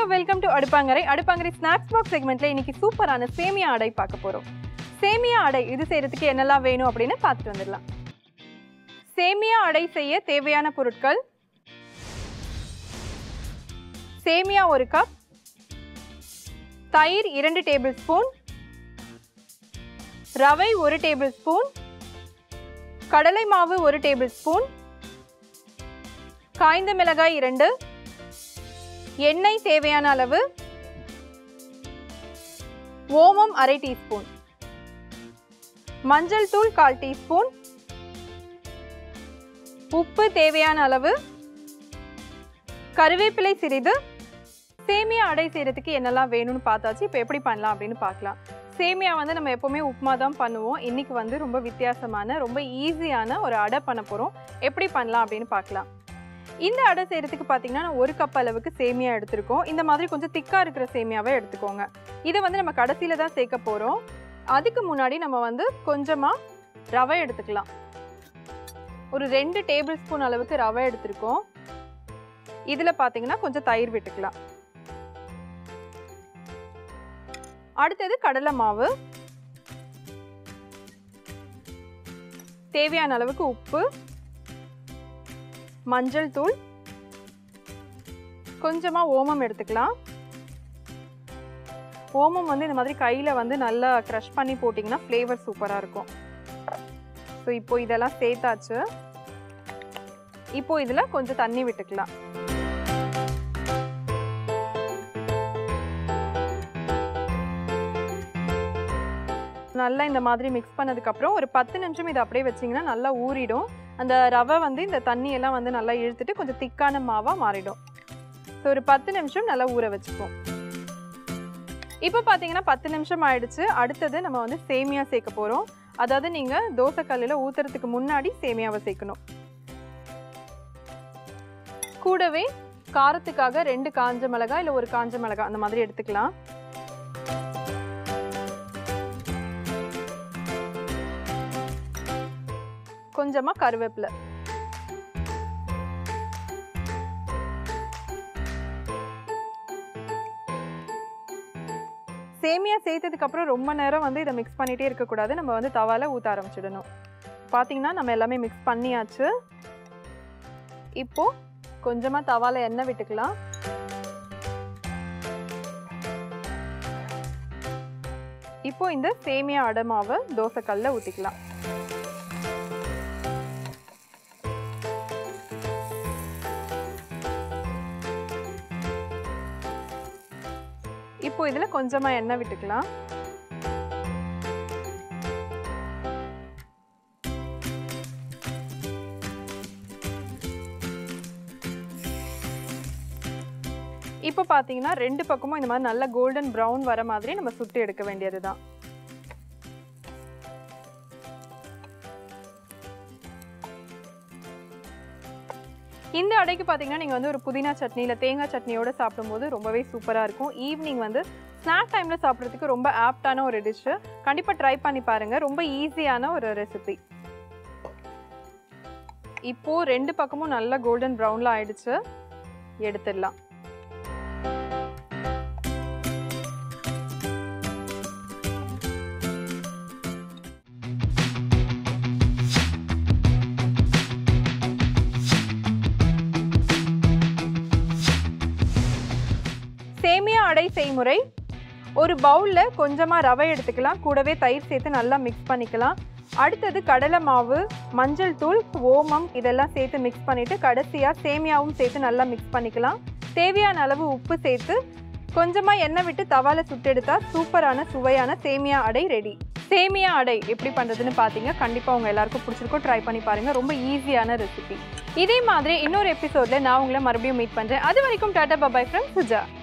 welcome to Aduppangarai Aduppangarai snacks box செக்மெண்ட்ல இன்னைக்கு சூப்பரான சேமியா அடை பார்க்க போறோம் சேமியா அடை இது செய்யறதுக்கு என்னெல்லாம் வேணும் அப்படின்னு பார்த்துட்டு வந்துடலாம் சேமியா அடை செய்ய தேவையான பொருட்கள் சேமியா ஒரு கப் தயிர் இரண்டு டேபிள் ஸ்பூன் ரவை ஒரு டேபிள் ஸ்பூன் கடலை மாவு ஒரு டேபிள் ஸ்பூன் காய்ந்த மிளகாய் இரண்டு எண்ணெய் தேவையான அளவு ஓமம் அரை டீஸ்பூன் மஞ்சள் தூள் கால் டீஸ்பூன் உப்பு தேவையான அளவு கருவேப்பிலை சிறிது சேமியா அடை செய்யறதுக்கு என்னெல்லாம் வேணும்னு பார்த்தாச்சு இப்போ எப்படி பண்ணலாம் அப்படின்னு பார்க்கலாம் சேமியா வந்து நம்ம எப்போவுமே உப்புமா தான் பண்ணுவோம் இன்னைக்கு வந்து ரொம்ப வித்தியாசமான ரொம்ப ஈஸியான ஒரு அடை பண்ண போகிறோம் எப்படி பண்ணலாம் அப்படின்னு பார்க்கலாம் இந்த அடை செய்கிறதுக்கு பார்த்தீங்கன்னா நான் ஒரு கப் அளவுக்கு சேமியா எடுத்திருக்கோம் இந்த மாதிரி கொஞ்சம் திக்காக இருக்கிற சேமியாவை எடுத்துக்கோங்க இதை வந்து நம்ம கடைசியில் தான் சேர்க்க போகிறோம் அதுக்கு முன்னாடி நம்ம வந்து கொஞ்சமாக ரவை எடுத்துக்கலாம் ஒரு ரெண்டு டேபிள் ஸ்பூன் அளவுக்கு ரவை எடுத்திருக்கோம் இதில் பார்த்தீங்கன்னா கொஞ்சம் தயிர் விட்டுக்கலாம் அடுத்தது கடலை மாவு தேவையான அளவுக்கு உப்பு மஞ்சள் தூள் கொஞ்சமா ஓமம் எடுத்துக்கலாம் ஓமம் வந்து இந்த மாதிரி கையில வந்து நல்லா க்ரஷ் பண்ணி போட்டிங்கன்னா ஃப்ளேவர் சூப்பராக இருக்கும் ஸோ இப்போ இதெல்லாம் சேர்த்தாச்சு இப்போ இதில் கொஞ்சம் தண்ணி விட்டுக்கலாம் நல்லா இந்த மாதிரி மிக்ஸ் பண்ணதுக்கப்புறம் ஒரு பத்து நிமிஷம் இதை அப்படியே வச்சிங்கன்னா நல்லா ஊறிடும் அந்த ரவை வந்து இந்த தண்ணியெல்லாம் வந்து நல்லா இழுத்துட்டு கொஞ்சம் திக்கான மாவாக மாறிடும் ஸோ ஒரு பத்து நிமிஷம் நல்லா ஊற வச்சுப்போம் இப்போ பார்த்தீங்கன்னா பத்து நிமிஷம் ஆயிடுச்சு அடுத்தது நம்ம வந்து சேமியா சேர்க்க போகிறோம் அதாவது நீங்கள் தோசைக்கல்லில் ஊற்றுறதுக்கு முன்னாடி சேமியாவை சேர்க்கணும் கூடவே காரத்துக்காக ரெண்டு காஞ்ச மிளகாய் இல்லை ஒரு காஞ்ச மிளகாய் அந்த மாதிரி எடுத்துக்கலாம் கொஞ்சமா கருவேப்பிலை சேமியா சேர்த்ததுக்கு அப்புறம் ரொம்ப நேரம் வந்து இதை மிக்ஸ் பண்ணிட்டே இருக்கக்கூடாது நம்ம வந்து தவால ஊற்ற ஆரம்பிச்சிடணும் பார்த்தீங்கன்னா நம்ம எல்லாமே மிக்ஸ் பண்ணியாச்சு இப்போ கொஞ்சமா தவால எண்ணெய் விட்டுக்கலாம் இப்போ இந்த சேமியா அடை மாவை தோசைக்கல்ல ஊற்றிக்கலாம் இப்போ இதில் கொஞ்சமாக எண்ணெய் விட்டுக்கலாம் இப்போ பார்த்தீங்கன்னா ரெண்டு பக்கமும் இந்த மாதிரி நல்ல கோல்டன் ப்ரௌன் வர மாதிரி நம்ம சுட்டு எடுக்க வேண்டியது தான் இந்த அடைக்கு பார்த்தீங்கன்னா நீங்கள் வந்து ஒரு புதினா சட்னி இல்லை தேங்காய் சட்னியோட சாப்பிடும்போது ரொம்பவே சூப்பராக இருக்கும் ஈவினிங் வந்து ஸ்நாக் டைமில் சாப்பிட்றதுக்கு ரொம்ப ஆப்டான ஒரு டிஷ்ஷு கண்டிப்பாக ட்ரை பண்ணி பாருங்கள் ரொம்ப ஈஸியான ஒரு ரெசிபி இப்போது ரெண்டு பக்கமும் நல்ல கோல்டன் ப்ரௌனில் ஆயிடுச்சு எடுத்துடலாம் சேமியா அடை செய்முறை ஒரு பவுலில் கொஞ்சமாக ரவை எடுத்துக்கலாம் கூடவே தயிர் சேர்த்து நல்லா மிக்ஸ் பண்ணிக்கலாம் அடுத்தது கடலை மாவு மஞ்சள் தூள் ஓமம் இதெல்லாம் சேர்த்து மிக்ஸ் பண்ணிவிட்டு கடைசியாக சேமியாவும் சேர்த்து நல்லா மிக்ஸ் பண்ணிக்கலாம் தேவையான அளவு உப்பு சேர்த்து கொஞ்சமாக எண்ணெய் விட்டு தவால சுட்டெடுத்தா சூப்பரான சுவையான சேமியா அடை ரெடி சேமியா அடை எப்படி பண்ணுறதுன்னு பார்த்தீங்க கண்டிப்பாக உங்கள் எல்லாருக்கும் பிடிச்சிருக்கோம் ட்ரை பண்ணி பாருங்கள் ரொம்ப ஈஸியான ரெசிபி இதே மாதிரி இன்னொரு எபிசோடில் நான் உங்களை மறுபடியும் மீட் பண்ணுறேன் அது வரைக்கும் டாட்டா பபாய் ஃப்ரம் சுஜா